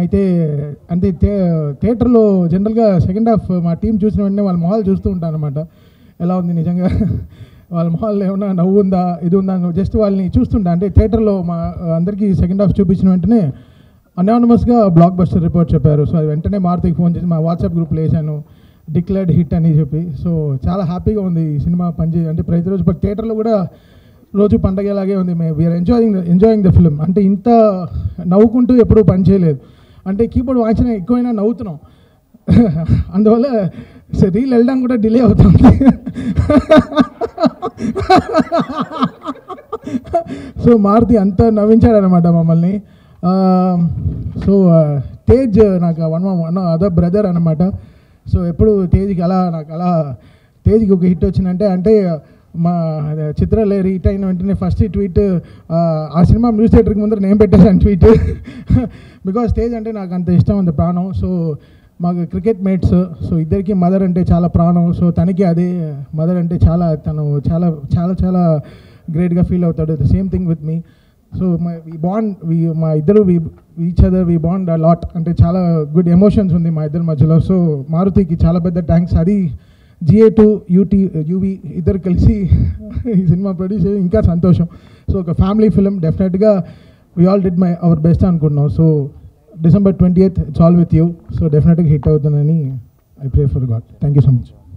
అయితే అంటే థే థియేటర్లో జనరల్గా సెకండ్ హాఫ్ మా టీం చూసిన వెంటనే వాళ్ళ మొహాలు చూస్తూ ఉంటాను అనమాట ఎలా ఉంది నిజంగా వాళ్ళ మొహాల్లో ఏమన్నా నవ్వు ఉందా ఇది ఉందా జస్ట్ వాళ్ళని చూస్తుంటా అంటే థియేటర్లో మా అందరికీ సెకండ్ హాఫ్ చూపించిన వెంటనే అనానమస్గా బ్లాక్ బస్టర్ రిపోర్ట్ చెప్పారు సో అది వెంటనే మారుతికి ఫోన్ చేసి మా వాట్సాప్ గ్రూప్లో వేసాను డిక్లేర్డ్ హిట్ అని చెప్పి సో చాలా హ్యాపీగా ఉంది ఈ సినిమా పనిచే అంటే ప్రతిరోజు థియేటర్లో కూడా రోజు పండగలాగే ఉంది మేము we are enjoying enjoying the film అంటే ఇంత నవ్వుకుంటూ ఎప్పుడూ పని చేయలేదు అంటే కీబోర్డ్ వాంచిన ఎక్కువైనా నవ్వుతున్నాం అందువల్ల రీల్ వెళ్ళడం కూడా డిలే అవుతుంది సో మారుతి అంతా నవ్వించాడనమాట మమ్మల్ని సో తేజ్ నాకు వన్ వన్ అదర్ బ్రదర్ అనమాట సో ఎప్పుడు తేజ్కి అలా నాకు అలా తేజ్కి ఒక హిట్ వచ్చిందంటే అంటే మా చిత్రలేరి హిట్ అయిన వెంటనే ఫస్ట్ ట్వీట్ ఆ సినిమా మ్యూజిక్ థియేటర్కి ముందర నేను పెట్టేశాను ట్వీట్ బికాస్ తేజ్ అంటే నాకు అంత ఇష్టం ఉంది ప్రాణం సో మాకు క్రికెట్ మేట్స్ సో ఇద్దరికి మదర్ అంటే చాలా ప్రాణం సో తనకి అదే మదర్ అంటే చాలా తను చాలా చాలా చాలా గ్రేట్గా ఫీల్ అవుతాడు the same thing with me so my we bond we మా ఇద్దరు we each other we bond lot అంటే చాలా గుడ్ ఎమోషన్స్ ఉంది మా ఇద్దరి మధ్యలో సో మారుతికి చాలా పెద్ద థ్యాంక్స్ అది జిఏ టూ యూటీ యూవి ఇద్దరు కలిసి ఈ సినిమా ప్రొడ్యూస్ చేసి ఇంకా సంతోషం సో ఒక ఫ్యామిలీ ఫిలిం డెఫినెట్గా we all did my our best అనుకుంటున్నాం so December twenty eighth it's all with you so డెఫినెట్గా హిట్ అవుతుందని I pray for God thank you so much